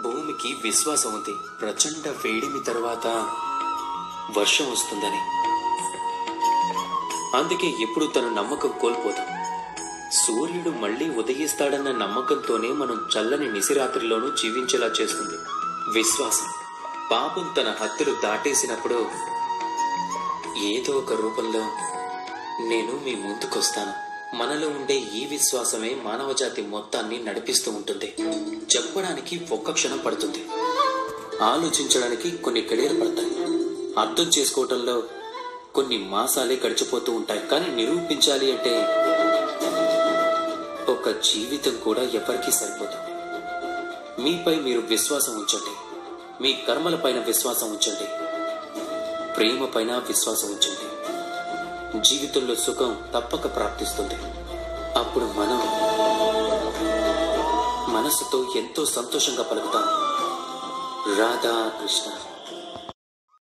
భూమికి విశ్వాసం ఉంది ప్రచండ వేడిమి తర్వాత వర్షం వస్తుందని అందుకే ఎప్పుడు తన నమ్మకం కోల్పోదు సూర్యుడు మళ్ళీ ఉదయిస్తాడన్న నమ్మకంతోనే మనం చల్లని నిసిరాత్రిలోనూ జీవించేలా చేస్తుంది విశ్వాసం పాపం తన హద్దులు దాటేసినప్పుడు ఏదో ఒక రూపంలో నేను మీ ముందుకొస్తాను మనలో ఉండే ఈ విశ్వాసమే మానవజాతి మొత్తాన్ని నడిపిస్తూ ఉంటుంది చెప్పడానికి ఒక్క క్షణం పడుతుంది ఆలోచించడానికి కొన్ని గడియలు పడతాయి అర్థం చేసుకోవటంలో కొన్ని మాసాలే గడిచిపోతూ ఉంటాయి కానీ నిరూపించాలి అంటే ఒక జీవితం కూడా ఎవరికీ సరిపోదు మీపై మీరు విశ్వాసం ఉంచండి మీ కర్మల పైన విశ్వాసం ఉంచండి ప్రేమ పైన విశ్వాసం ఉంచండి జీవితంలో సుఖం తప్పక ప్రాప్తిస్తుంది అప్పుడు మనం మనసుతో ఎంతో సంతోషంగా పలుకుతాం రాధా కృష్ణ